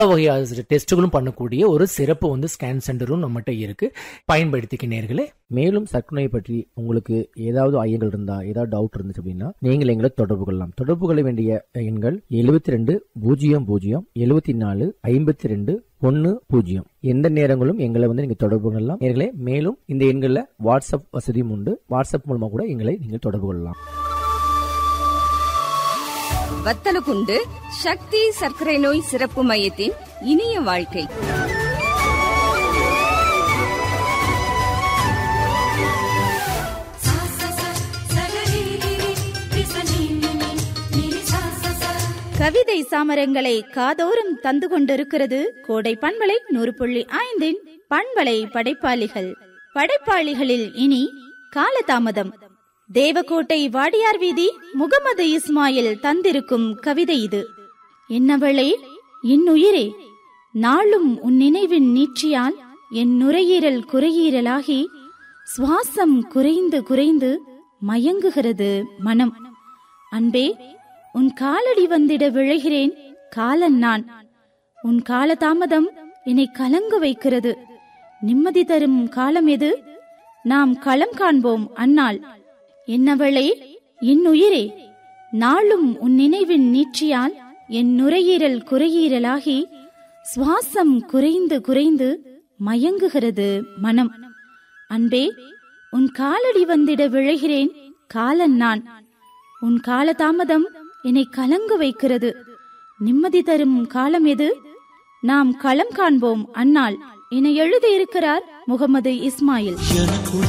வகையான டெஸ்ட்டுகளும் பண்ணக்கூடிய ஒரு சிறப்பு வந்து ஸ்கேன் சென்டரும் நம்மகிட்ட இருக்கு பயன்படுத்திக்க நேர்களே மேலும் சர்க்கரை பற்றி உங்களுக்கு ஏதாவது ஐயங்கள் இருந்தா ஏதாவது டவுட் இருந்துச்சு அப்படின்னா நீங்கள் எங்களை தொடர்பு கொள்ளலாம் தொடர்பு கொள்ள வேண்டிய எண்கள் எழுபத்தி ரெண்டு பூஜ்ஜியம் பூஜ்ஜியம் எழுபத்தி நாலு ஐம்பத்தி ரெண்டு ஒன்னு பூஜ்ஜியம் எந்த நேரங்களும் எங்களை வந்து நீங்க தொடர்பு கொள்ளலாம் நேர்களே மேலும் இந்த எண்களில் வாட்ஸ்அப் வசதியும் உண்டு வாட்ஸ்அப் மூலமா கூட எங்களை நீங்கள் தொடர்பு கொள்ளலாம் வத்தலகுண்டு சக்தி சர்க்கரை நோய் சிறப்பு மையத்தின் இனிய வாழ்க்கை கவிதை சாமரங்களை காதோறும் தந்து கொண்டிருக்கிறது கோடை பண்பலை நூறு புள்ளி ஐந்தின் பண்பலை படைப்பாளிகள் படைப்பாளிகளில் இனி காலதாமதம் தேவக்கோட்டை வாடியார் வீதி முகமது இஸ்மாயில் தந்திருக்கும் கவிதை இது என்னவளே என் உயிரே நாளும் உன் நினைவின் நீட்சியால் என் நுரையீரல் குறையீரலாகி சுவாசம் குறைந்து குறைந்து மயங்குகிறது மனம் அன்பே உன் காலடி வந்திட விழைகிறேன் காலன் நான் உன் காலதாமதம் என்னை கலங்க வைக்கிறது நிம்மதி தரும் காலம் எது நாம் களம் காண்போம் அந்நாள் என்னவளே என் உயிரே நாளும் உன் நினைவின் நீட்சியால் என் நுரையீரல் குறையீரலாகி சுவாசம் குறைந்து குறைந்து மயங்குகிறது மனம் அன்பே உன் காலடி வந்திட விழைகிறேன் காலன் நான் உன் காலதாமதம் என்னை கலங்க வைக்கிறது நிம்மதி தரும் காலம் எது நாம் களம் காண்போம் அந்நாள் என எழுதியிருக்கிறார் முகமது இஸ்மாயில் எனக்குள்